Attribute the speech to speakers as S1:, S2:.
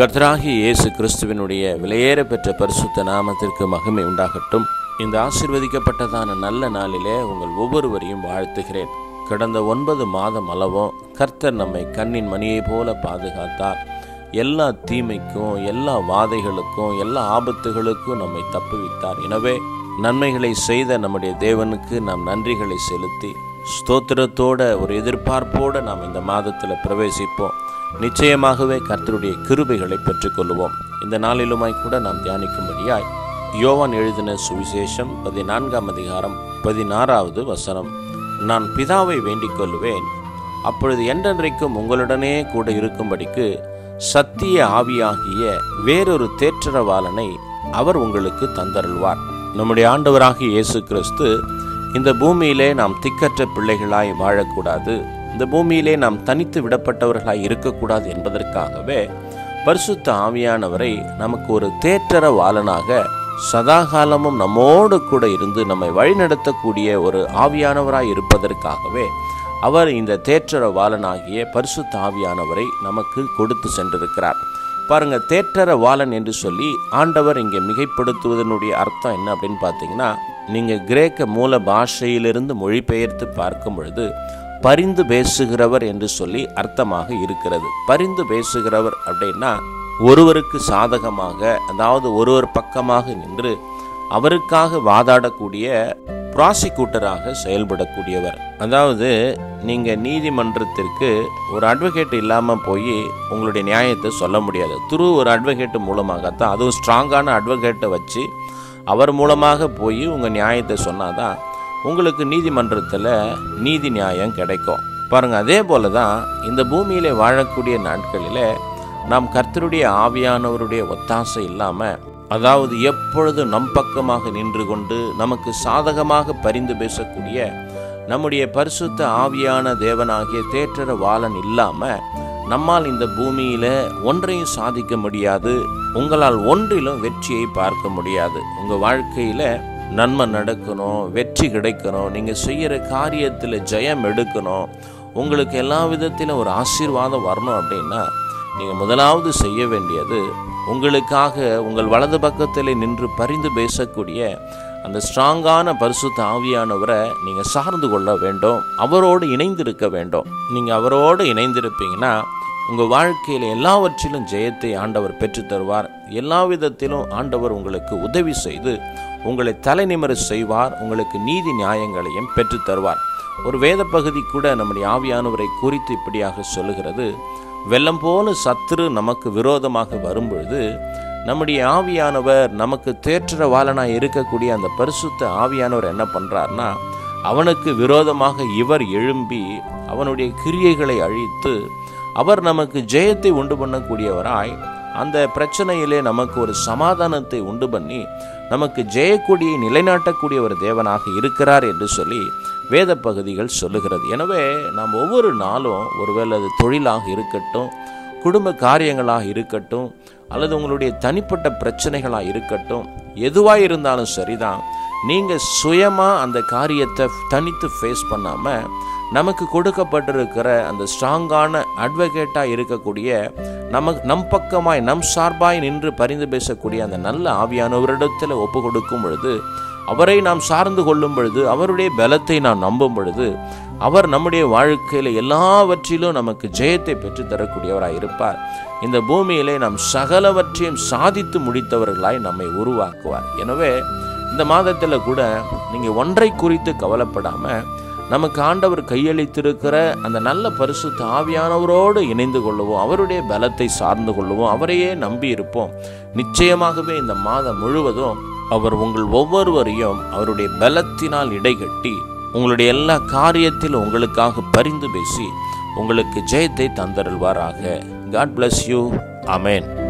S1: கர்த்தராகிய இயேசு கிறிஸ்துவினுடைய விலையேற பெற்ற பரிசுத்த நாமத்திற்கு மகிமை உண்டாகட்டும் இந்த ஆசீர்வதிக்கப்பட்டதான நல்ல நாளிலே உங்கள் ஒவ்வொருவரையும் வாழ்த்துகிறேன் கடந்த ஒன்பது மாதம் அளவும் கர்த்தர் நம்மை கண்ணின் மணியைப் போல பாதுகாத்தார் எல்லா தீமைக்கும் எல்லா வாதைகளுக்கும் எல்லா ஆபத்துகளுக்கும் நம்மை தப்புவித்தார் எனவே நன்மைகளை செய்த நம்முடைய தேவனுக்கு நாம் நன்றிகளை செலுத்தி ஸ்தோத்திரத்தோட ஒரு எதிர்பார்ப்போடு நாம் இந்த மாதத்தில் பிரவேசிப்போம் நிச்சயமாகவே கர்த்தருடைய கிருபைகளை பெற்றுக்கொள்வோம் இந்த நாளிலுமாய் கூட நாம் தியானிக்கும்படியாய் யோவான் எழுதின சுவிசேஷம் பதினான்காம் அதிகாரம் பதினாறாவது வசனம் நான் பிதாவை வேண்டிக் கொள்வேன் அப்பொழுது என்றென்றைக்கும் உங்களுடனே கூட இருக்கும்படிக்கு சத்திய ஆவியாகிய வேறொரு தேற்றரவாளனை அவர் உங்களுக்கு தந்தருள்வார் நம்முடைய ஆண்டவராகிய இயேசு கிறிஸ்து இந்த பூமியிலே நாம் திக்கற்ற பிள்ளைகளாய் வாழக்கூடாது இந்த பூமியிலே நாம் தனித்து விடப்பட்டவர்களாய் இருக்கக்கூடாது என்பதற்காகவே பரிசுத்த ஆவியானவரை நமக்கு ஒரு தேற்றரவாளனாக சதாகாலமும் நம்மோடு கூட இருந்து நம்மை வழிநடத்தக்கூடிய ஒரு ஆவியானவராய் இருப்பதற்காகவே அவர் இந்த தேற்றரவாளனாகிய பரிசுத்த ஆவியானவரை நமக்கு கொடுத்து சென்றிருக்கிறார் பாருங்க தேற்றரவாளன் என்று சொல்லி ஆண்டவர் இங்கே மிகைப்படுத்துவதனுடைய அர்த்தம் என்ன அப்படின்னு பார்த்தீங்கன்னா நீங்கள் கிரேக்க மூல பாஷையிலிருந்து மொழிபெயர்த்து பார்க்கும் பொழுது பரிந்து பேசுகிறவர் என்று சொல்லி அர்த்தமாக இருக்கிறது பரிந்து பேசுகிறவர் அப்படின்னா ஒருவருக்கு சாதகமாக அதாவது ஒருவர் பக்கமாக நின்று அவருக்காக வாதாடக்கூடிய ப்ராசிக்யூட்டராக செயல்படக்கூடியவர் அதாவது நீங்கள் நீதிமன்றத்திற்கு ஒரு அட்வொகேட் இல்லாமல் போய் உங்களுடைய நியாயத்தை சொல்ல முடியாது துரு ஒரு அட்வொகேட் மூலமாகத்தான் அதுவும் ஸ்ட்ராங்கான அட்வொகேட்டை வச்சு அவர் மூலமாக போய் உங்கள் நியாயத்தை சொன்னாதான் உங்களுக்கு நீதிமன்றத்தில் நீதி நியாயம் கிடைக்கும் பாருங்கள் அதே போல தான் இந்த பூமியில் வாழக்கூடிய நாட்களில் நாம் கர்த்தருடைய ஆவியானவருடைய ஒத்தாசை இல்லாமல் அதாவது எப்பொழுது நம் பக்கமாக நின்று கொண்டு நமக்கு சாதகமாக பரிந்து பேசக்கூடிய நம்முடைய பரிசுத்த ஆவியான தேவனாகிய தேற்றர வாளன் இல்லாமல் நம்மால் இந்த பூமியில் ஒன்றையும் சாதிக்க முடியாது உங்களால் ஒன்றிலும் வெற்றியை பார்க்க முடியாது உங்கள் வாழ்க்கையில் நன்மை நடக்கணும் வெற்றி கிடைக்கணும் நீங்கள் செய்கிற காரியத்தில் ஜெயம் எடுக்கணும் உங்களுக்கு எல்லா விதத்திலும் ஒரு ஆசீர்வாதம் வரணும் அப்படின்னா நீங்கள் முதலாவது செய்ய வேண்டியது உங்களுக்காக உங்கள் வலது பக்கத்தில் நின்று பரிந்து பேசக்கூடிய அந்த ஸ்ட்ராங்கான பரிசுத்த ஆவியானவரை நீங்கள் சார்ந்து கொள்ள வேண்டும் அவரோடு இணைந்திருக்க வேண்டும் நீங்கள் அவரோடு இணைந்திருப்பீங்கன்னா உங்கள் வாழ்க்கையில் எல்லாவற்றிலும் ஜெயத்தை ஆண்டவர் பெற்று தருவார் எல்லா விதத்திலும் ஆண்டவர் உங்களுக்கு உதவி செய்து உங்களை தலைநிமர செய்வார் உங்களுக்கு நீதி நியாயங்களையும் பெற்று தருவார் ஒரு வேத பகுதி கூட நம்முடைய ஆவியானவரை குறித்து இப்படியாக சொல்லுகிறது வெள்ளம் போல சத்துரு நமக்கு விரோதமாக வரும்பொழுது நம்முடைய ஆவியானவர் நமக்கு தேற்றரவாளனாக இருக்கக்கூடிய அந்த பரிசுத்த ஆவியானவர் என்ன பண்ணுறாருனா அவனுக்கு விரோதமாக இவர் எழும்பி அவனுடைய கிரியைகளை அழித்து அவர் நமக்கு ஜெயத்தை உண்டு பண்ணக்கூடியவராய் அந்த பிரச்சனையிலே நமக்கு ஒரு சமாதானத்தை உண்டு பண்ணி நமக்கு ஜெயக்கொடியை நிலைநாட்டக்கூடிய ஒரு தேவனாக இருக்கிறார் என்று சொல்லி வேத பகுதிகள் சொல்லுகிறது எனவே நாம் ஒவ்வொரு நாளும் ஒருவேளை அது தொழிலாக இருக்கட்டும் குடும்ப காரியங்களாக இருக்கட்டும் அல்லது உங்களுடைய தனிப்பட்ட பிரச்சனைகளாக இருக்கட்டும் எதுவாக இருந்தாலும் சரிதான் நீங்கள் சுயமாக அந்த காரியத்தை தனித்து ஃபேஸ் பண்ணாமல் நமக்கு கொடுக்கப்பட்டிருக்கிற அந்த ஸ்ட்ராங்கான அட்வொகேட்டாக இருக்கக்கூடிய நமக்கு நம் பக்கமாய் நம் சார்பாய் நின்று பரிந்து பேசக்கூடிய அந்த நல்ல ஆவியானவரிடத்தில் ஒப்பு கொடுக்கும் பொழுது அவரை நாம் சார்ந்து கொள்ளும் பொழுது அவருடைய பலத்தை நாம் நம்பும் பொழுது அவர் நம்முடைய வாழ்க்கையில் எல்லாவற்றிலும் நமக்கு ஜெயத்தை பெற்று தரக்கூடியவராய் இருப்பார் இந்த பூமியிலே நாம் சகலவற்றையும் சாதித்து முடித்தவர்களாய் நம்மை உருவாக்குவார் எனவே இந்த மாதத்தில் கூட நீங்கள் ஒன்றை குறித்து கவலைப்படாமல் நமக்கு ஆண்டவர் கையளித்திருக்கிற அந்த நல்ல பரிசுத்த ஆவியானவரோடு இணைந்து கொள்ளுவோம் அவருடைய பலத்தை சார்ந்து கொள்ளுவோம் அவரையே நம்பி இருப்போம் நிச்சயமாகவே இந்த மாதம் முழுவதும் அவர் உங்கள் ஒவ்வொருவரையும் அவருடைய பலத்தினால் இடைகட்டி உங்களுடைய எல்லா காரியத்திலும் உங்களுக்காக பரிந்து பேசி உங்களுக்கு ஜெயத்தை தந்தருள்வாராக காட் பிளஸ் யூ அமேன்